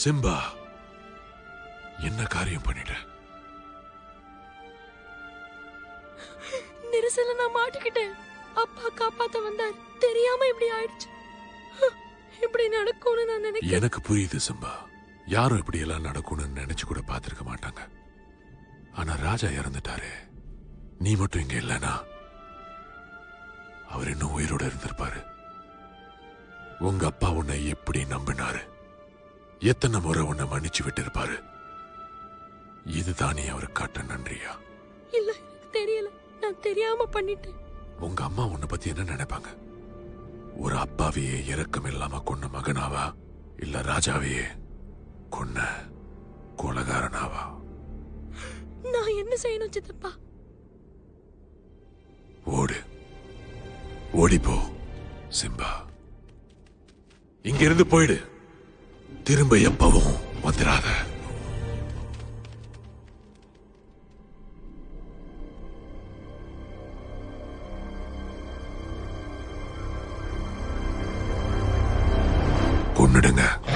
Simba என்ன காரியம் பண்ணிட்ட நெரிசல நான் மாட்டிக்கிட்டேன் அப்பா காப்பாத்த வந்தார் தெரியாம இப்படி ஆயிடுச்சு இப்படி நடக்கும்னு நான் நினைக்கிறேன் எனக்கு புரியுது சிம்பா யாரும் இப்படி எல்லாம் நடக்கும்னு நினைச்சு கூட பார்த்திருக்க மாட்டாங்க ஆனா ராஜா இறந்துட்டாரு நீ மட்டும் இங்க இல்லனா அவர் இன்னும் உயிரோட இருந்திருப்பாரு உங்க அப்பா உன்னை எப்படி நம்பினாரு எத்தனை முறை உன்னை மன்னிச்சு விட்டிருப்பாரு இதுதான் நீ அவருக்கு காட்ட நன்றியா இல்ல எனக்கு தெரியல நான் தெரியாம பண்ணிட்டேன் உங்க அம்மா உன்னை பத்தி என்ன நினைப்பாங்க ஒரு அப்பாவையே இரக்கம் இல்லாம கொன்ன மகனாவா இல்ல ராஜாவையே கொன்ன கொலகாரனாவா நான் என்ன செய்யணும் சித்தப்பா ஓடு ஓடிப்போ சிம்பா இங்கிருந்து போயிடு திரும்ப எப்பவும் வந்துடாத கொன்னுடுங்க